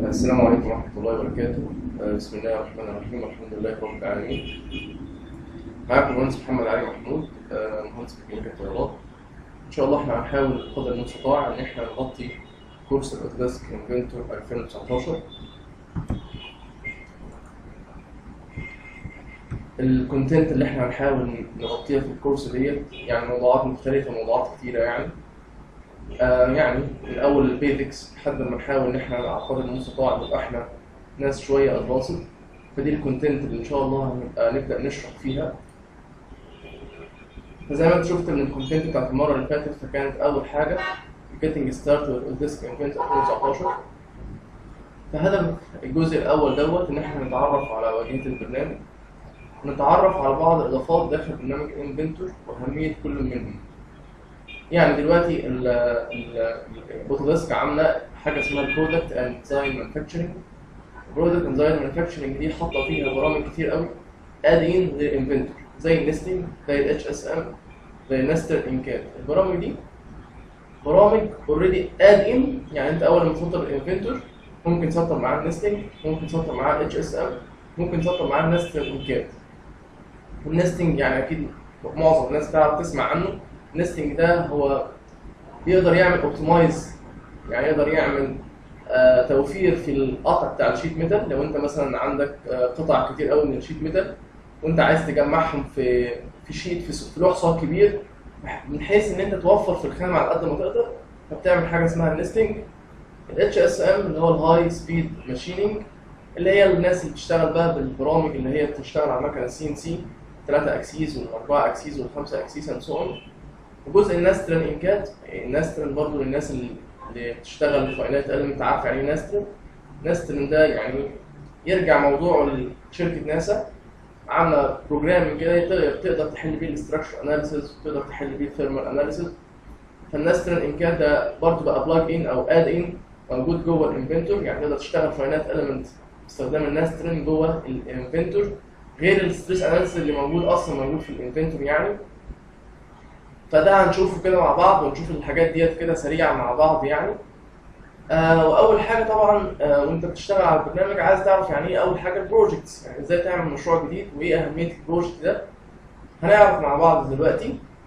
السلام عليكم ورحمة الله وبركاته آه، بسم الله الرحمن الرحيم والحمد لله رب العالمين معاكم المهندس محمد علي محمود آه، مهندس ميكانيكا الطيارات إن شاء الله إحنا هنحاول بقدر المستطاع إن إحنا نغطي كورس الأوتوديسك انفنتور 2019 الكونتنت اللي إحنا هنحاول نغطيها في الكورس ديت يعني موضوعات مختلفة موضوعات كتيرة يعني آه يعني من اول البيزكس لحد ما نحاول ان احنا على قدر المستطاع نبقى احنا ناس شويه ادفانسد فدي الكونتنت اللي ان شاء الله هنبقى نبدا نشرح فيها فزي ما انت شفت من الكونتنت بتاعت المره اللي فاتت فكانت اول حاجه getting started with Disk Invent 2019 فهدف الجزء الاول دوت ان احنا نتعرف على واجهه البرنامج نتعرف على بعض الاضافات داخل برنامج انفنتور واهميه كل منهم يعني دلوقتي الاوتوديسك عامله حاجه اسمها البرودكت اند ديزاين مانيفاكتشرنج البرودكت اند ديزاين مانيفاكتشرنج دي حاطه فيها برامج كتير قوي ادين للانفنتور زي النستنج زي الاتش اس ام زي النستر انكاد البرامج دي برامج اوريدي اد ان يعني انت اول ما تسطر الانفنتور ممكن تسطر معاه النستنج ممكن تسطر معاه الاتش اس ام ممكن تسطر معاه النستر انكاد والنستنج يعني اكيد معظم الناس تعرف تسمع عنه النستنج ده هو بيقدر يعمل اوبتمايز يعني يقدر يعمل آه توفير في القطع بتاع الشيت ميتال لو انت مثلا عندك آه قطع كتير قوي من الشيت ميتال وانت عايز تجمعهم في في شيت في, في لوح صاج كبير من حيث ان انت توفر في الخامه على قد ما تقدر فبتعمل حاجه اسمها النستنج الاتش اس ام اللي هو الهاي سبيد ماشيننج اللي هي الناس اللي بتشتغل بقى بالبرامج اللي هي بتشتغل على مكنه سي ان سي 3 اكسيس والاربعه اكسيس والخمسه اكسيس اند سو اون وجزء الناسترن انكات الناسترن برضو للناس اللي بتشتغل في فاينات المنت عارف يعني ايه ناسترن ناسترن ده يعني يرجع موضوعه لشركه ناسا عامله بروجرام كده تقدر تقدر تحل بيه الاستراكشر اناليسيز وتقدر تحل بيه الثيرمال اناليسيز فالناسترن انكات ده برضو بقى بلاج ان او اد ان موجود جوه الانفنتور يعني تقدر تشتغل فاينات المنت باستخدام الناسترن جوه الانفنتور غير الستريس اناليسيز اللي موجود اصلا موجود في الانفنتور يعني فده هنشوفه كده مع بعض ونشوف الحاجات ديت كده سريعا مع بعض يعني آه واول حاجه طبعا آه وانت بتشتغل على البرنامج عايز تعرف يعني ايه اول حاجه البروجكتس يعني ازاي تعمل مشروع جديد وايه اهميه البروجكت ده هنعرف مع بعض دلوقتي